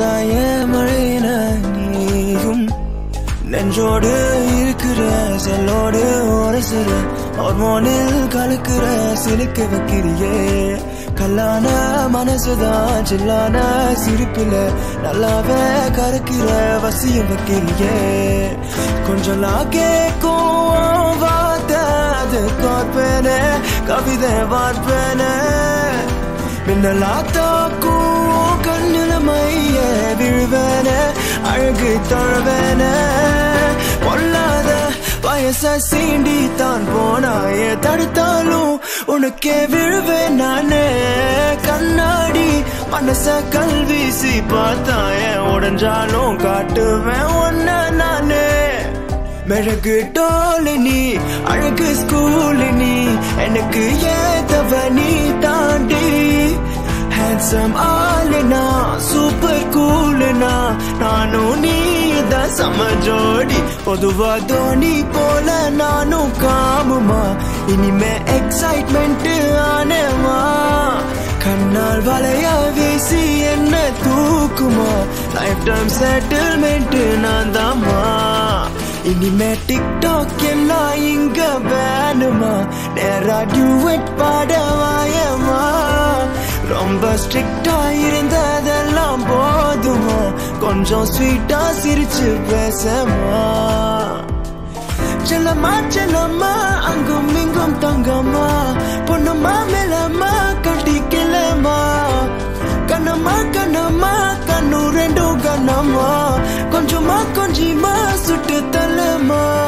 சமுதாய மழையின நீயும் நெஞ்சோடு இருக்கிற செல்லோடு உரசுற ஹார்மோனில் கலக்குற சிலுக்க வைக்கிறியே கல்லான மனசுதான் சில்லான சிரிப்பில நல்லாவே கறக்கிற வசியம் வைக்கிறியே கொஞ்சம் நான் கேட்கும் வார்த்தை அது கோர்ப்பேனே கவிதை வார்ப்பேனே மின்னலா தாக்கும் கண்ணுல மைய விழுவேன அழகு தொழவேன பொல்லாத வயச சீண்டி தான் போனாய தடுத்தாலும் உனக்கே விழுவேன் நானே கண்ணாடி மனச கல்வீசி பார்த்தாய உடஞ்சாலும் காட்டுவேன் ஒன்ன நானே மெழுகு டோலு நீ அழகு ஸ்கூலு நீ எனக்கு ஏதவ நீ தாண்டி ஹேண்ட்ஸம் ஆளுனா சூப்பர் கூலுனா நானும் நீ தான் சம ஜோடி பொதுவா தோனி போல நானும் காமுமா இனிமே எக்ஸைட்மெண்ட் ஆனேமா கண்ணால் வளைய வீசி என்ன தூக்குமா லைஃப் டைம் செட்டில்மெண்ட் நான் தாம்மா இனிமே டிக்டாக் எல்லாம் இங்க வேணுமா நேரா டியூட் பாட வாயமா ரொம்ப ஸ்ட்ரிக்டா இருந்ததெல்லாம் போதுமா கொஞ்சம் ஸ்வீட்டா சிரிச்சு பேசமா செல்லம்மா செல்லம்மா அங்கும் இங்கும் தங்கம்மா பொண்ணுமா மேலம்மா கட்டிக்கலம்மா கண்ணம்மா கண்ணம்மா கண்ணு ரெண்டும் கண்ணம்மா கொஞ்சமா கொஞ்சமா சுட்டு தள்ளம்மா